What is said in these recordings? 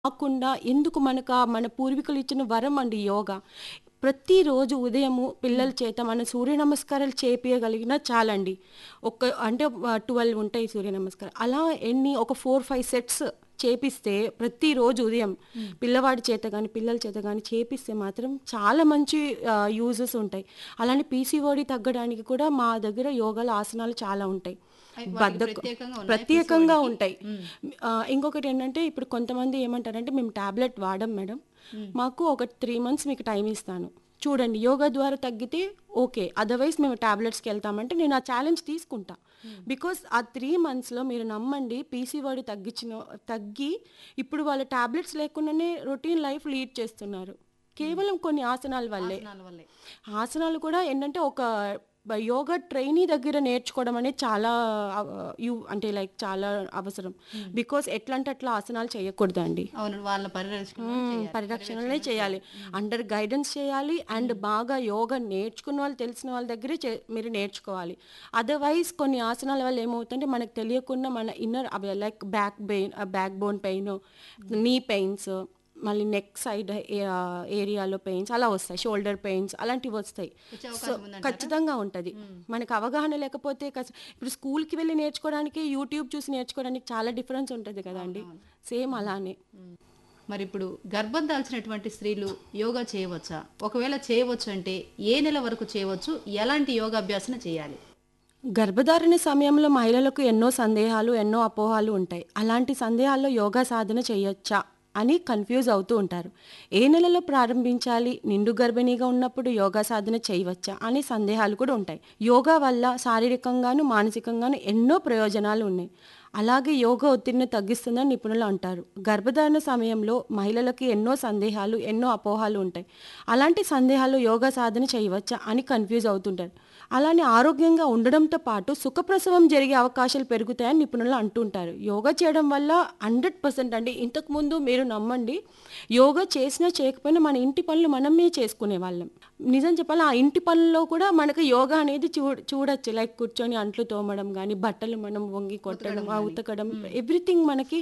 కాకుండా ఎందుకు మనకు ఆ మన పూర్వీకులు ఇచ్చిన వరం అండి యోగా ప్రతిరోజు ఉదయము పిల్లల చేత మన సూర్య నమస్కారాలు చేపించగలిగినా చాలండి ఒక అంటే ట్వెల్వ్ ఉంటాయి సూర్య నమస్కారం అలా ఎన్ని ఒక ఫోర్ ఫైవ్ సెట్స్ చేపిస్తే ప్రతిరోజు ఉదయం పిల్లవాడి చేత కానీ పిల్లల చేత కానీ చేపిస్తే మాత్రం చాలా మంచి యూజెస్ ఉంటాయి అలానే పీసీఓడి తగ్గడానికి కూడా మా దగ్గర యోగాల ఆసనాలు చాలా ఉంటాయి వాటికి బద్ధకం ప్రత్యేకంగా ఉన్నాయా ప్రత్యేకంగా PCOD కి? ఉంటాయి ఆ, ఇంకొకటి ఏంటంటే ఇప్పుడు కొంతమంది ఏమంటారంటే మేము టాబ్లెట్ వాడం మేడం మాకు ఒక త్రీ మంత్స్ మీకు టైం ఇస్తాను చూడండి యోగా ద్వారా తగ్గితే ఓకే అదర్వైజ్ మేము టాబ్లెట్స్కి వెళ్తామంటే నేను ఆ ఛాలెంజ్ తీసుకుంటా బికాస్ ఆ త్రీ మంత్స్లో మీరు నమ్మండి పీసీవాడి తగ్గించిన తగ్గి ఇప్పుడు వాళ్ళ టాబ్లెట్స్ లేకుండానే రొటీన్ లైఫ్ లీడ్ చేస్తున్నారు కేవలం కొన్ని ఆసనాల వల్లే ఆసనాల వల్లే ఆసనాలు కూడా ఏంటంటే ఒక బ- యోగా ట్రైనీ దగ్గర నేర్చుకోవడం అనేది చాలా ఆ, యు అంటే లైక్ చాలా అవసరం బికాస్ ఎట్లా అంటే అట్లా ఆసనాలు చేయకూడదండి అవును వాళ్ళ పరిరక్షణ మ్మ్, పరిరక్షణనే చేయాలి అండర్ గైడెన్స్ చేయాలి అండ్ బాగా యోగా నేర్చుకున్న వాళ్ళు తెలిసిన వాళ్ళ దగ్గరే చే- మీరు నేర్చుకోవాలి అదర్వైజ్ కొన్ని ఆసనాల వల్ల ఏమవుతుందంటే మనకు తెలియకుండా మన ఇన్నర్ అవి like back pain back bone pain knee pains మళ్ళీ నెక్ సైడ్ ఏరియాలో పెయిన్స్ అలా వస్తాయి షోల్డర్ పెయిన్స్ అలాంటివి వస్తాయి వచ్చే సో అవకాశం ఉందంటారా? ఖచ్చితంగా ఉంటుంది మనకు అవగాహన లేకపోతే కస- ఇప్పుడు స్కూల్కి వెళ్ళి నేర్చుకోవడానికి యూట్యూబ్ చూసి నేర్చుకోవడానికి చాలా డిఫరెన్స్ ఉంటుంది కదండి సేమ్ అలానే మరి ఇప్పుడు గర్భం దాల్చినటువంటి స్త్రీలు యోగా చేయవచ్చా ఒకవేళ చేయవచ్చు అంటే ఏ నెల వరకు చేయవచ్చు ఎలాంటి యోగాభ్యాసన చేయాలి గర్భధారణ సమయంలో మహిళలకు ఎన్నో సందేహాలు ఎన్నో అపోహాలు ఉంటాయి అలాంటి సందేహాల్లో యోగా సాధన చేయొచ్చా అని కన్ఫ్యూజ్ అవుతూ ఉంటారు ఏ నెలలో ప్రారంభించాలి నిండు గర్భిణీగా ఉన్నప్పుడు యోగా సాధన చేయవచ్చా అనే సందేహాలు కూడా ఉంటాయి యోగా వల్ల శారీరకంగాను మానసికంగాను ఎన్నో ప్రయోజనాలు ఉన్నాయి అలాగే యోగా ఒత్తిడిని తగ్గిస్తుందని నిపుణులు అంటారు గర్భధారణ సమయంలో మహిళలకి ఎన్నో సందేహాలు ఎన్నో అపోహాలు ఉంటాయి అలాంటి సందేహాలు యోగా సాధన చేయవచ్చా అని కన్ఫ్యూజ్ అవుతుంటారు అలానే ఆరోగ్యంగా ఉండడంతో పాటు సుఖప్రసవం జరిగే అవకాశాలు పెరుగుతాయని నిపుణులు అంటుంటారు యోగా చేయడం వల్ల హండ్రెడ్ పర్సెంట్ అండి ఇంతకుముందు మీరు నమ్మండి యోగా చేసినా చేయకపోయినా మన ఇంటి పనులు మనమే చేసుకునే వాళ్ళం నిజం చెప్పాలి ఆ ఇంటి పనుల్లో కూడా మనకు యోగా అనేది చూ చూడొచ్చు లైక్ కూర్చొని అంట్లు తోమడం కానీ బట్టలు మనం వంగి కొట్టడం ఆ ఉతకడం ఎవ్రీథింగ్ మనకి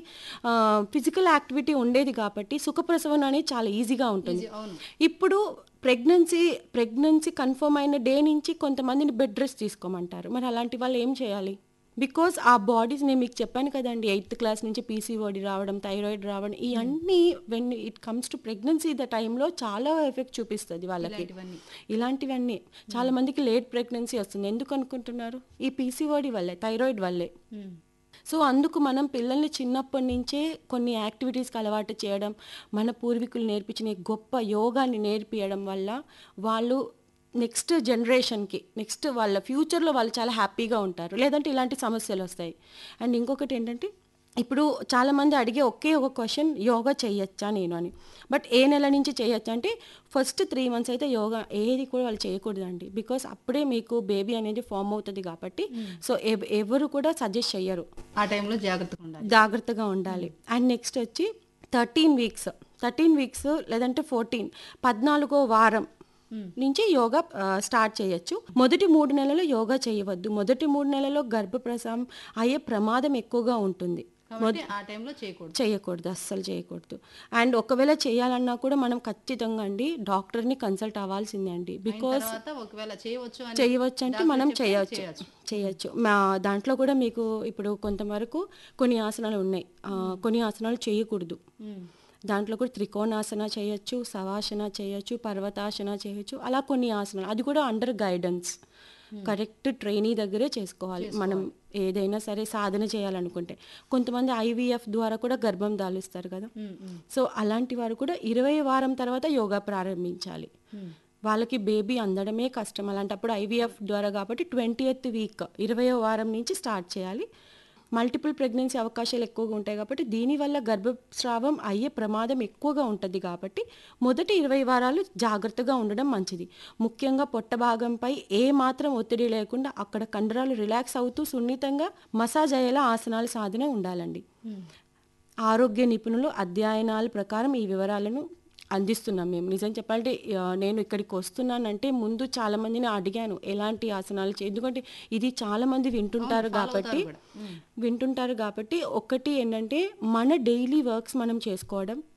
ఫిజికల్ యాక్టివిటీ ఉండేది కాబట్టి సుఖప్రసవం అనేది చాలా ఈజీగా ఉంటుంది అవును ఇప్పుడు ప్రెగ్నెన్సీ ప్రెగ్నెన్సీ కన్ఫర్మ్ అయిన డే నుంచి కొంతమందిని బెడ్ రెస్ట్ తీసుకోమంటారు మరి అలాంటి వాళ్ళు ఏం చేయాలి బికాస్ ఆ బాడీస్ నేను మీకు చెప్పాను కదండి ఎయిత్ క్లాస్ నుంచి పీసీఓడి రావడం థైరాయిడ్ రావడం ఇవన్నీ when it comes to pregnancy the టైంలో చాలా ఎఫెక్ట్ చూపిస్తుంది వాళ్ళకి ఇలాంటివన్నీ ఇలాంటివన్నీ చాలా మందికి లేట్ ప్రెగ్నెన్సీ వస్తుంది ఎందుకు అనుకుంటున్నారు ఈ పీసీఓడి వల్లే థైరాయిడ్ వల్లే ఉమ్. సో అందుకు మనం పిల్లల్ని చిన్నప్పటి నుంచే కొన్ని యాక్టివిటీస్కి అలవాటు చేయడం మన పూర్వీకులు నేర్పించిన ఈ గొప్ప యోగాని నేర్పియడం వల్ల వాళ్ళు నెక్స్ట్ జనరేషన్కి నెక్స్ట్ వాళ్ళ ఫ్యూచర్లో వాళ్ళు చాలా హ్యాపీగా ఉంటారు లేదంటే ఇలాంటి సమస్యలు వస్తాయి అండ్ ఇంకొకటి ఏంటంటే ఇప్పుడు చాలామంది అడిగే ఒకే ఒక క్వశ్చన్ యోగా చేయొచ్చా నేను అని బట్ ఏ నెల నుంచి చేయొచ్చా అంటే ఫస్ట్ త్రీ మంత్స్ అయితే యోగా ఏది కూడా వాళ్ళు చేయకూడదండి బికాస్ అప్పుడే మీకు బేబీ అనేది ఫామ్ అవుతుంది కాబట్టి సో ఎవ- ఎవరు కూడా సజెస్ట్ చెయ్యరు ఆ టైంలో జాగ్రత్తగా ఉండాలి జాగ్రత్తగా ఉండాలి అండ్ నెక్స్ట్ వచ్చి థర్టీన్ వీక్స్ థర్టీన్ వీక్స్ లేదంటే ఫోర్టీన్ పద్నాలుగో వారం నుంచి యోగా ఆ, స్టార్ట్ చేయొచ్చు మొదటి మూడు నెలలు యోగా చేయవద్దు మొదటి మూడు నెలల్లో గర్భప్రసవం అయ్యే ప్రమాదం ఎక్కువగా ఉంటుంది కాబట్టి ఆ టైంలో చేయకూడదు చేయకూడదు అస్సలు చేయకూడదు అండ్ ఒకవేళ చేయాలన్నా కూడా మనం ఖచ్చితంగా అండి డాక్టర్ని కన్సల్ట్ అవ్వాల్సిందే అండి బికాస్ తర్వాత ఒకవేళ చేయవచ్చు అని చేయవచ్చు అంటే డాక్టర్ మనం చెప్తే చేయొచ్చు చేయొచ్చు. చేయొచ్చు మా దాంట్లో కూడా మీకు ఇప్పుడు కొంతవరకు కొన్ని ఆసనాలు ఉన్నాయి ఆ, కొన్ని ఆసనాలు చేయకూడదు ఉమ్. దాంట్లో కూడా త్రికోణాసన చేయొచ్చు సవాసన చేయొచ్చు పర్వతాసన చేయొచ్చు అలా కొన్ని ఆసనాలు అది కూడా అండర్ గైడెన్స్ కరెక్ట్ ట్రైనీ దగ్గరే చేసుకోవాలి మనం ఏదైనా సరే సాధన చేయాలనుకుంటే కొంతమంది ఐవీఎఫ్ ద్వారా కూడా గర్భం దాలుస్తారు కదా ఉమ్, ఉమ్, సో అలాంటి వారు కూడా ఇరవై వారం తర్వాత యోగా ప్రారంభించాలి ఉమ్. వాళ్ళకి బేబీ అందడమే కష్టం అలాంటప్పుడు ఐవీఎఫ్ ద్వారా కాబట్టి ట్వంటీ ఎయిత్ వీక్ ఇరవయో వారం నుంచి స్టార్ట్ చేయాలి మల్టిపుల్ ప్రెగ్నెన్సీ అవకాశాలు ఎక్కువగా ఉంటాయి కాబట్టి దీనివల్ల గర్భస్రావం అయ్యే ప్రమాదం ఎక్కువగా ఉంటుంది కాబట్టి మొదటి ఇరవై వారాలు జాగ్రత్తగా ఉండడం మంచిది ముఖ్యంగా పొట్ట భాగంపై ఏ మాత్రం ఒత్తిడి లేకుండా అక్కడ కండరాలు రిలాక్స్ అవుతూ సున్నితంగా మసాజ్ అయ్యేలా ఆసనాల సాధన ఉండాలండి ఆరోగ్య నిపుణులు అధ్యయనాల ప్రకారం ఈ వివరాలను అందిస్తున్నాం మేము నిజం చెప్పాలంటే ఆ, నేను ఇక్కడికి వస్తున్నానంటే ముందు చాలా మందిని అడిగాను ఎలాంటి ఆసనాలు చే ఎందుకంటే ఇది చాలా మంది వింటుంటారు కాబట్టి కూడా. వింటుంటారు కాబట్టి ఒకటి ఏంటంటే మన డైలీ వర్క్స్ మనం చేసుకోవడం